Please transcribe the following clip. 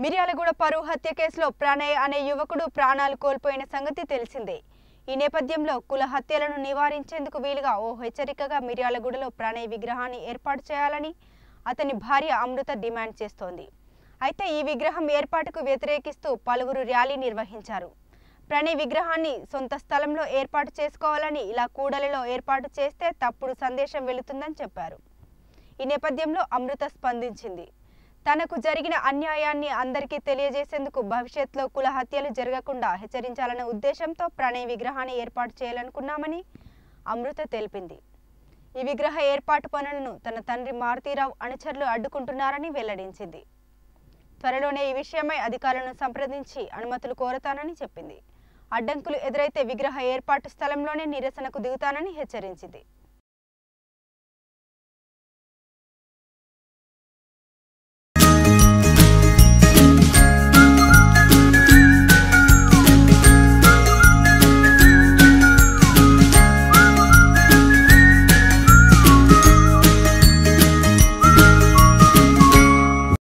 మిర్యాలగూడ పరువు హత్య కేసులో ప్రణయ్ అనే యువకుడు ప్రాణాలు కోల్పోయిన సంగతి తెలిసిందే ఈ నేపథ్యంలో కుల హత్యలను నివారించేందుకు వీలుగా ఓ హెచ్చరికగా మిర్యాలగూడలో ప్రణయ్ విగ్రహాన్ని ఏర్పాటు చేయాలని అతని భార్య అమృత డిమాండ్ చేస్తోంది అయితే ఈ విగ్రహం ఏర్పాటుకు వ్యతిరేకిస్తూ పలువురు ర్యాలీ నిర్వహించారు ప్రణయ్ విగ్రహాన్ని సొంత స్థలంలో ఏర్పాటు చేసుకోవాలని ఇలా కూడలిలో ఏర్పాటు చేస్తే తప్పుడు సందేశం వెళుతుందని చెప్పారు ఈ నేపథ్యంలో అమృత స్పందించింది తనకు జరిగిన అన్యాయాన్ని అందరికీ తెలియజేసేందుకు భవిష్యత్తులో కుల హత్యలు జరగకుండా హెచ్చరించాలనే ఉద్దేశంతో ప్రణయ్ విగ్రహాన్ని ఏర్పాటు చేయాలనుకున్నామని అమృత తెలిపింది ఈ విగ్రహ ఏర్పాటు పనులను తన తండ్రి మారుతీరావు అనుచరులు అడ్డుకుంటున్నారని వెల్లడించింది త్వరలోనే ఈ విషయమై అధికారులను సంప్రదించి అనుమతులు కోరతానని చెప్పింది అడ్డంకులు ఎదురైతే విగ్రహ ఏర్పాటు స్థలంలోనే నిరసనకు దిగుతానని హెచ్చరించింది